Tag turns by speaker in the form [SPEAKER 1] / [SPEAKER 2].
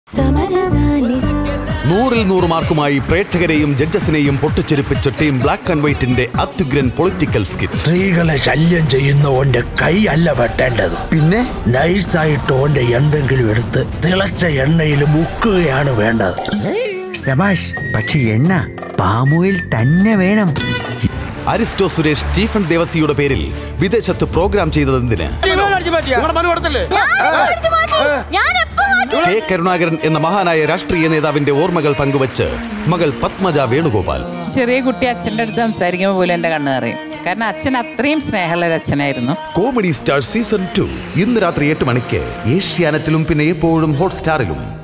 [SPEAKER 1] നൂറിൽ നൂറ് മാർക്കുമായി പ്രേക്ഷകരെയും ജഡ്ജസിനെയും പൊട്ടിച്ചെരിപ്പിച്ച ടീം ബ്ലാക്ക് ആൻഡ് വൈറ്റിന്റെ അത്യുഗ്രൻ പൊളിറ്റിക്കൽ സ്കിറ്റ്
[SPEAKER 2] സ്ത്രീകളെ ശല്യം ചെയ്യുന്ന ഓന്റെ കൈ അല്ല വെട്ടേണ്ടത്
[SPEAKER 3] പിന്നെ
[SPEAKER 2] നൈസായിട്ട് ഓന്റെ എന്തെങ്കിലും എടുത്ത് തിളച്ച എണ്ണയിൽ മുക്കുകയാണ് വേണ്ടത്
[SPEAKER 3] സബാഷ് പക്ഷെ എണ്ണ പാമോയിൽ തന്നെ വേണം
[SPEAKER 1] അരിസ്റ്റോ സുരേഷ് സ്റ്റീഫൻ ദേവസിയുടെ പേരിൽ വിദേശത്ത് പ്രോഗ്രാം ചെയ്തതെന്തിന് കെ കരുണാകരൻ എന്ന മഹാനായ രാഷ്ട്രീയ നേതാവിന്റെ ഓർമ്മകൾ പങ്കുവച്ച് മകൾ പത്മജ വേണുഗോപാൽ
[SPEAKER 4] ചെറിയ കുട്ടി അച്ഛൻ്റെ അടുത്ത് സംസാരിക്കുമ്പോൾ പോലും എൻ്റെ കണ്ണ് നിറയും കാരണം അച്ഛൻ അത്രയും സ്നേഹമുള്ള ഒരു അച്ഛനായിരുന്നു
[SPEAKER 1] കോമഡി സ്റ്റാർ സീസൺ ടു ഇന്ന് രാത്രി എട്ട് മണിക്ക് ഏഷ്യാനെറ്റിലും പിന്നെ എപ്പോഴും ഹോട്ട്സ്റ്റാറിലും